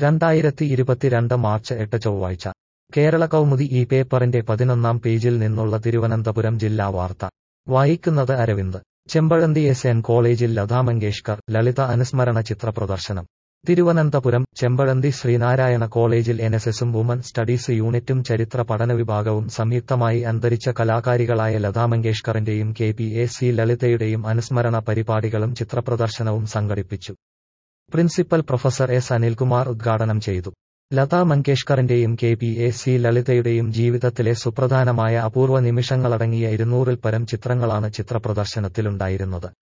രണ്ടായിരത്തി ഇരുപത്തിരണ്ട് മാർച്ച് എട്ട് ചൊവ്വാഴ്ച കേരള കൗമുദി ഈ പേപ്പറിന്റെ പതിനൊന്നാം പേജിൽ നിന്നുള്ള തിരുവനന്തപുരം ജില്ലാ വാർത്ത വായിക്കുന്നത് അരവിന്ദ് ചെമ്പഴന്തി എസ് എൻ കോളേജിൽ ലതാ മങ്കേഷ്കർ ലളിത അനുസ്മരണ ചിത്ര പ്രദർശനം തിരുവനന്തപുരം ചെമ്പഴന്തി ശ്രീനാരായണ കോളേജിൽ എൻഎസ്എസും വുമൺ സ്റ്റഡീസ് യൂണിറ്റും ചരിത്ര പഠന വിഭാഗവും സംയുക്തമായി അന്തരിച്ച കലാകാരികളായ ലതാ മങ്കേഷ്കറിന്റെയും കെ പി എ സി ലളിതയുടെയും അനുസ്മരണ പരിപാടികളും ചിത്രപ്രദർശനവും സംഘടിപ്പിച്ചു പ്രിൻസിപ്പൽ പ്രൊഫസർ എസ് അനിൽകുമാർ ഉദ്ഘാടനം ചെയ്തു ലതാ മങ്കേഷ്കറിന്റെയും കെ പി എ സി ലളിതയുടെയും ജീവിതത്തിലെ സുപ്രധാനമായ അപൂർവ നിമിഷങ്ങളടങ്ങിയ ഇരുന്നൂറിൽ പരം ചിത്രങ്ങളാണ് ചിത്രപ്രദർശനത്തിലുണ്ടായിരുന്നത്